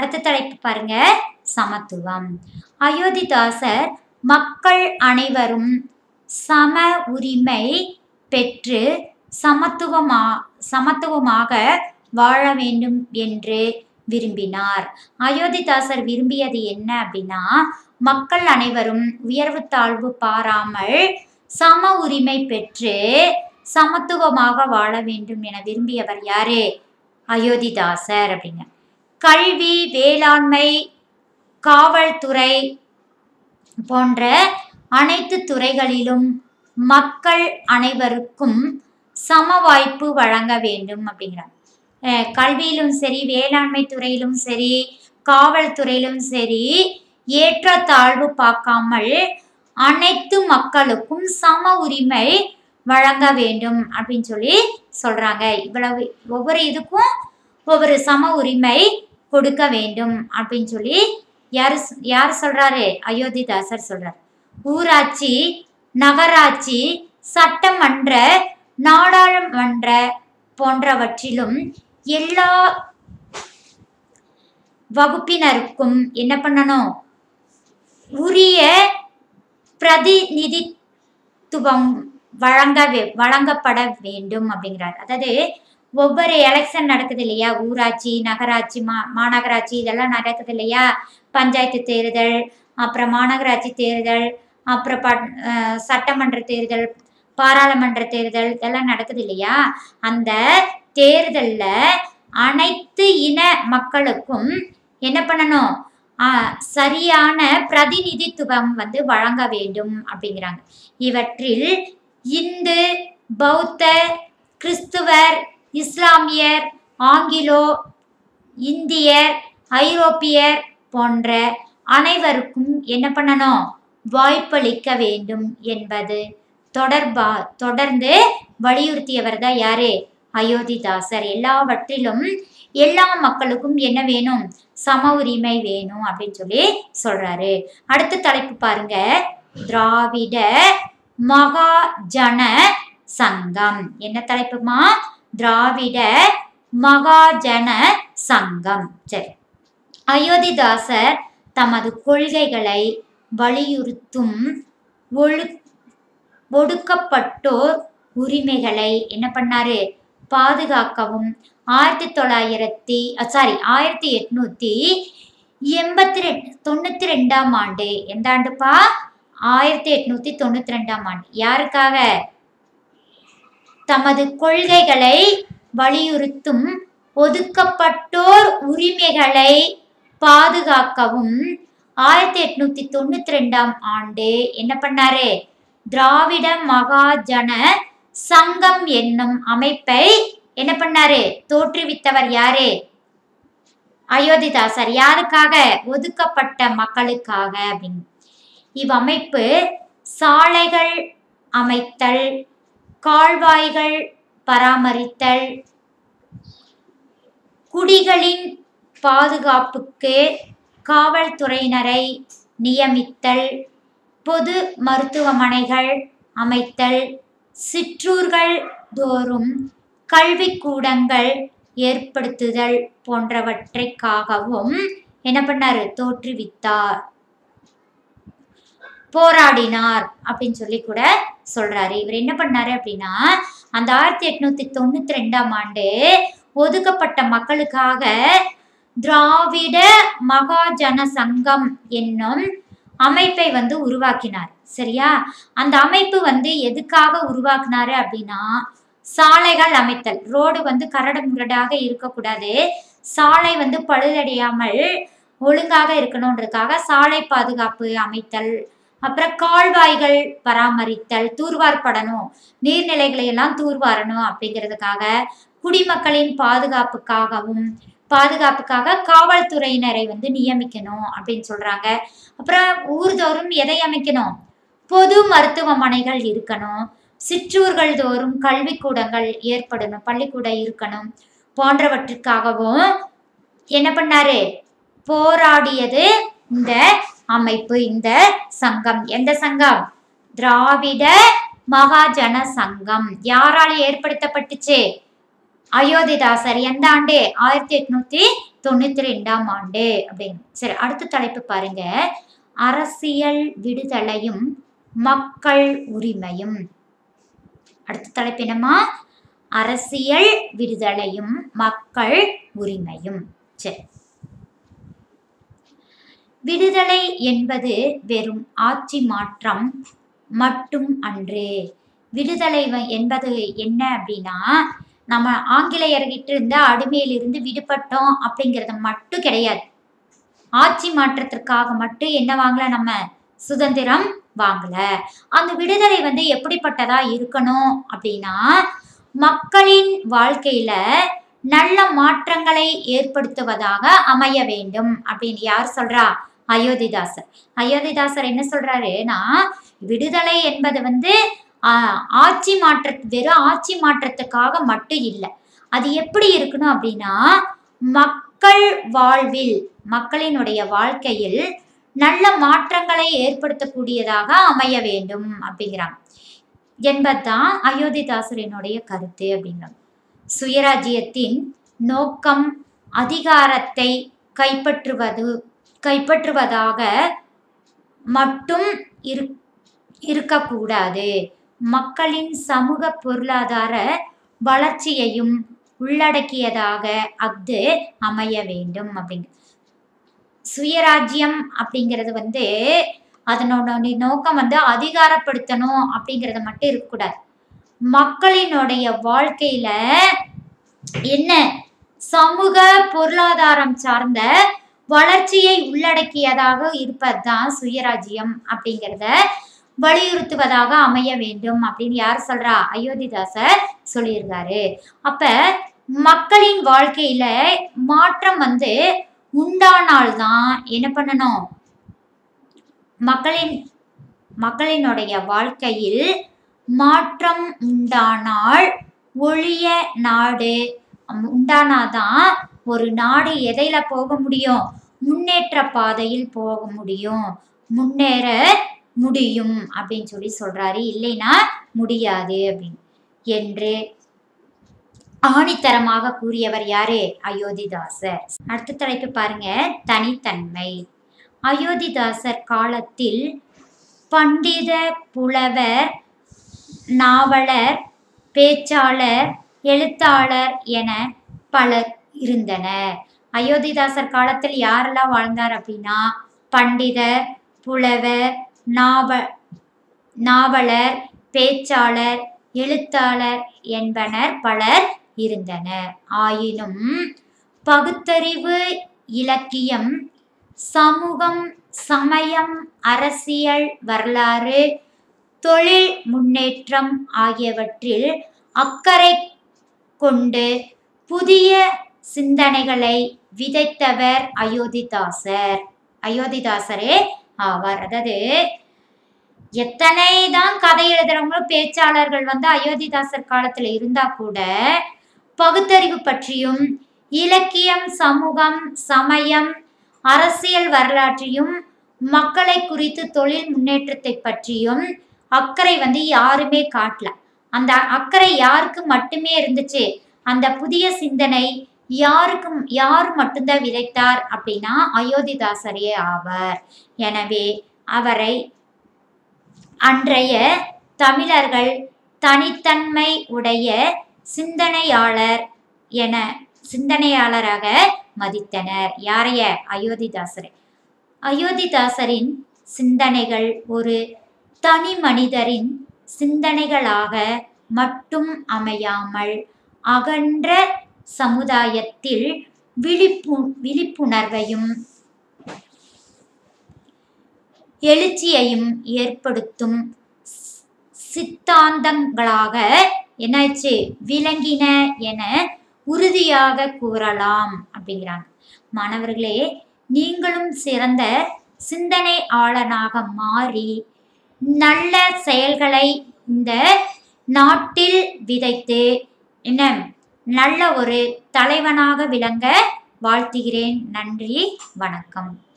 அடுத்த தலைப்பு பாருங்க சமத்துவம் அயோத்திதாசர் மக்கள் அனைவரும் சம உரிமை பெற்று சமத்துவமா சமத்துவமாக வாழ வேண்டும் என்று விரும்பினார் அயோத்திதாசர் விரும்பியது என்ன அப்படின்னா மக்கள் அனைவரும் உயர்வு தாழ்வு பாராமல் சம உரிமை பெற்று சமத்துவமாக வாழ வேண்டும் என விரும்பியவர் யாரு அயோத்திதாசர் அப்படிங்க கல்வி வேளாண்மை காவல்துறை போன்ற அனைத்து துறைகளிலும் மக்கள் அனைவருக்கும் சம வாய்ப்பு வழங்க வேண்டும் அப்படிங்கிறார் அஹ் கல்வியிலும் சரி வேளாண்மை துறையிலும் சரி காவல்துறையிலும் சரி ஏற்றத்தாழ்வு பார்க்காமல் அனைத்து மக்களுக்கும் சம உரிமை வழங்க வேண்டும் அப்படின்னு சொல்லி சொல்றாங்க இவ்வளவு ஒவ்வொரு இதுக்கும் ஒவ்வொரு சம உரிமை கொடுக்க வேண்டும் அப்படின்னு சொல்லி யார் யார் சொல்றாரு அயோத்திதாசர் சொல்றார் ஊராட்சி நகராட்சி சட்டமன்ற நாடாளுமன்ற போன்றவற்றிலும் எல்லா வகுப்பினருக்கும் என்ன பண்ணணும் உரிய பிரதிநிதித்துவம் வழங்க வே- வழங்கப்பட வேண்டும் அப்படிங்கிறார் அதாவது ஒவ்வொரு எலெக்ஷன் நடக்குது இல்லையா ஊராட்சி நகராட்சி மா மாநகராட்சி இதெல்லாம் நடக்குது இல்லையா பஞ்சாயத்து தேர்தல் அப்புறம் மாநகராட்சி தேர்தல் அப்புறம் பட் அஹ் சட்டமன்ற தேர்தல் பாராளுமன்ற தேர்தல் இதெல்லாம் நடக்குது இல்லையா அந்த தேர்தல்ல அனைத்து இன மக்களுக்கும் என்ன பண்ணணும் ஆஹ் சரியான பிரதிநிதித்துவம் வந்து வழங்க வேண்டும் அப்படிங்கிறாங்க இவற்றில் இந்து பௌத்த கிறிஸ்துவர் இஸ்லாமியர் ஆங்கிலோ இந்தியர் ஐரோப்பியர் போன்ற அனைவருக்கும் என்ன பண்ணணும் வாய்ப்பளிக்க வேண்டும் என்பது தொடர்பா தொடர்ந்து வலியுறுத்தியவர் தான் யாரு அயோத்திதாசர் எல்லாவற்றிலும் எல்லா மக்களுக்கும் என்ன வேணும் சம உரிமை வேணும் அப்படின்னு சொல்லி சொல்றாரு அடுத்த தலைப்பு பாருங்க திராவிட மகாஜன சங்கம் என்ன தலைப்புமா திராவிட மகாஜன சங்கம் சரி அயோத்திதாசர் தமது கொள்கைகளை வலியுறுத்தும் ஒழு ஒடுக்கப்பட்டோர் உரிமைகளை என்ன பண்ணாரு பாதுகாக்கவும் ஆயிரத்தி தொள்ளாயிரத்தி சாரி ஆயிரத்தி எட்நூத்தி எண்பத்தி ரெண்டு தொண்ணூத்தி ரெண்டாம் ஆண்டு எந்த ஆண்டுப்பா ஆயிரத்தி எட்நூத்தி தொண்ணூத்தி ரெண்டாம் ஆண்டு யாருக்காக தமது கொள்கைகளை வலியுறுத்தும் ஒதுக்கப்பட்டோர் உரிமைகளை பாதுகாக்கவும் ஆயிரத்தி எட்நூத்தி தொண்ணூத்தி ரெண்டாம் ஆண்டு என்ன பண்ணாரு திராவிட மகாஜன சங்கம் என்னும் அமைப்பை என்ன பண்ணாரு தோற்றுவித்தவர் யாரு அயோத்திதாசர் யாருக்காக ஒதுக்கப்பட்ட மக்களுக்காக அப்படின்னு இவ்வமைப்பு சாலைகள் அமைத்தல் கால்வாய்கள் பராமரித்தல் குடிகளின் பாதுகாப்புக்கு காவல்துறையினரை நியமித்தல் பொது மருத்துவமனைகள் அமைத்தல் சிற்றூர்கள் தோறும் கல்விக்கூடங்கள் ஏற்படுத்துதல் போன்றவற்றைக்காகவும் என்ன பண்ணாரு தோற்றுவித்தார் போராடினார் அப்படின்னு சொல்லி கூட சொல்றாரு இவர் என்ன பண்ணாரு அப்படின்னா அந்த ஆயிரத்தி எட்நூத்தி தொண்ணூத்தி ரெண்டாம் ஆண்டு ஒதுக்கப்பட்ட மக்களுக்காக திராவிட மகாஜன சங்கம் என்னும் அமைப்பை வந்து உருவாக்கினார் சரியா அந்த அமைப்பு வந்து எதுக்காக உருவாக்குனாரு அப்படின்னா சாலைகள் அமைத்தல் ரோடு வந்து கரடு முரடாக இருக்கக்கூடாது சாலை வந்து பழுதடையாமல் ஒழுங்காக இருக்கணுன்றதுக்காக சாலை பாதுகாப்பு அமைத்தல் அப்புறம் கால்வாய்கள் பராமரித்தல் தூர்வார்படணும் நீர்நிலைகளை எல்லாம் தூர்வாரணும் அப்படிங்கிறதுக்காக குடிமக்களின் பாதுகாப்புக்காகவும் பாதுகாப்புக்காக காவல்துறையினரை வந்து நியமிக்கணும் அப்படின்னு சொல்றாங்க அப்புறம் ஊர்தோறும் எதை அமைக்கணும் பொது மருத்துவமனைகள் இருக்கணும் சிற்றூர்கள் தோறும் கல்விக்கூடங்கள் ஏற்படணும் பள்ளிக்கூடம் இருக்கணும் போன்றவற்றுக்காகவும் என்ன பண்ணாரு போராடியது இந்த அமைப்பு இந்த சங்கம் எந்த சங்கம் திராவிட மகாஜன சங்கம் யாரால ஏற்படுத்தப்பட்டுச்சு அயோத்திதாசர் எந்த ஆண்டு ஆயிரத்தி எட்நூத்தி தொண்ணூத்தி ரெண்டாம் ஆண்டு அப்படின்னு சரி அடுத்த தலைப்பு பாருங்க அரசியல் விடுதலையும் மக்கள் உரிமையும் அடுத்த தலைப்பு என்னமா அரசியல் விடுதலையும் மக்கள் உரிமையும் சரி விடுதலை என்பது வெறும் ஆட்சி மாற்றம் மட்டும் அன்று விடுதலை வ- என்பது என்ன அப்படின்னா நம்ம ஆங்கிலேயர்கிட்ட இருந்த அடிமையிலிருந்து விடுபட்டோம் அப்படிங்கிறது மட்டும் கிடையாது ஆட்சி மாற்றத்திற்காக மட்டும் என்ன வாங்கல நம்ம சுதந்திரம் வாங்கல அந்த விடுதலை வந்து எப்படிப்பட்டதா இருக்கணும் அப்படின்னா மக்களின் வாழ்க்கையில நல்ல மாற்றங்களை ஏற்படுத்துவதாக அமைய வேண்டும் அப்படின்னு யார் சொல்றா அயோத்திதாசர் அயோத்திதாசர் என்ன சொல்றாருன்னா விடுதலை என்பது வந்து ஆஹ், ஆட்சி மாற்ற வெறும் ஆட்சி மாற்றத்துக்காக மட்டும் இல்லை அது எப்படி இருக்கணும் அப்படின்னா மக்கள் வாழ்வில் மக்களினுடைய வாழ்க்கையில் நல்ல மாற்றங்களை ஏற்படுத்தக்கூடியதாக அமைய வேண்டும் அப்படிங்கிறாங்க என்பதுதான் அயோத்திதாசரினுடைய கருத்து அப்படிங்கிறாங்க சுயராஜ்யத்தின் நோக்கம் அதிகாரத்தை கைப்பற்றுவது கைப்பற்றுவதாக மட்டும் இரு இருக்கக்கூடாது மக்களின் சமூக பொருளாதார வளர்ச்சியையும் உள்ளடக்கியதாக அஃது அமைய வேண்டும் அப்படிங்க சுயராஜ்யம் அப்படிங்கிறது வந்து அதனோட நோக்கம் வந்து அதிகாரப்படுத்தணும் அப்படிங்கிறது மட்டும் இருக்கக்கூடாது மக்களினுடைய வாழ்க்கையில என்ன சமூக பொருளாதாரம் சார்ந்த வளர்ச்சியை உள்ளடக்கியதாக இருப்பதுதான் சுயராஜ்யம் அப்படிங்கிறத வலியுறுத்துவதாக அமைய வேண்டும் அப்படின்னு யார் சொல்றா அயோத்திதாசர் சொல்லியிருக்காரு அப்ப மக்களின் வாழ்க்கையில மாற்றம் வந்து உண்டானால்தான் என்ன பண்ணணும் மக்களின் மக்களினுடைய வாழ்க்கையில் மாற்றம் உண்டானால் ஒழிய நாடு அம்- உண்டானாதான் ஒரு நாடு எதையில போக முடியும் முன்னேற்ற பாதையில் போக முடியும் முன்னேற முடியும் அப்படின்னு சொல்லி சொல்றாரு இல்லைன்னா முடியாது அப்படின்னு என்று ஆணித்தரமாக கூறியவர் யாரு அயோத்திதாசர் அடுத்த தலைப்பு பாருங்க தனித்தன்மை அயோத்திதாசர் காலத்தில் பண்டித புலவர் நாவலர் பேச்சாளர் எழுத்தாளர் என பலர் இருந்தனர் அயோத்திதாசர் காலத்தில் யாரெல்லாம் வாழ்ந்தார் அப்படின்னா பண்டிதர் புலவர் நாவ நாவலர் பேச்சாளர் எழுத்தாளர் என்பனர் பலர் இருந்தனர் ஆயினும் பகுத்தறிவு இலக்கியம் சமூகம் சமயம் அரசியல் வரலாறு தொழில் முன்னேற்றம் ஆகியவற்றில் அக்கறை கொண்டு புதிய சிந்தனைகளை விதைத்தவர் அயோத்திதாசர் அயோத்திதாசரே ஆவார் அதாவது எத்தனை தான் கதை எழுதுறவங்களும் பேச்சாளர்கள் வந்து அயோத்திதாசர் காலத்துல இருந்தா கூட பகுத்தறிவு பற்றியும் இலக்கியம் சமூகம் சமயம் அரசியல் வரலாற்றையும் மக்களை குறித்து தொழில் முன்னேற்றத்தை பற்றியும் அக்கறை வந்து யாருமே காட்டல அந்த அக்கறை யாருக்கு மட்டுமே இருந்துச்சு அந்த புதிய சிந்தனை யாருக்கும் யார் மட்டும்தான் விதைத்தார் அப்படின்னா அயோத்திதாசரே ஆவார் எனவே அவரை அன்றைய தமிழர்கள் தனித்தன்மை உடைய சிந்தனையாளர் என சிந்தனையாளராக மதித்தனர் யாரைய அயோத்திதாசரை அயோத்திதாசரின் சிந்தனைகள் ஒரு தனி மனிதரின் சிந்தனைகளாக மட்டும் அமையாமல் அகன்ற சமுதாயத்தில் விழிப்பு விழிப்புணர்வையும் எழுச்சியையும் ஏற்படுத்தும் சி- சித்தாந்தங்களாக என்னாச்சு விளங்கின என உறுதியாக கூறலாம் அப்படிங்கிறாங்க மாணவர்களே நீங்களும் சிறந்த சிந்தனை ஆளனாக மாறி நல்ல செயல்களை இந்த நாட்டில் விதைத்து என்ன நல்ல ஒரு தலைவனாக விளங்க வாழ்த்துகிறேன் நன்றி வணக்கம்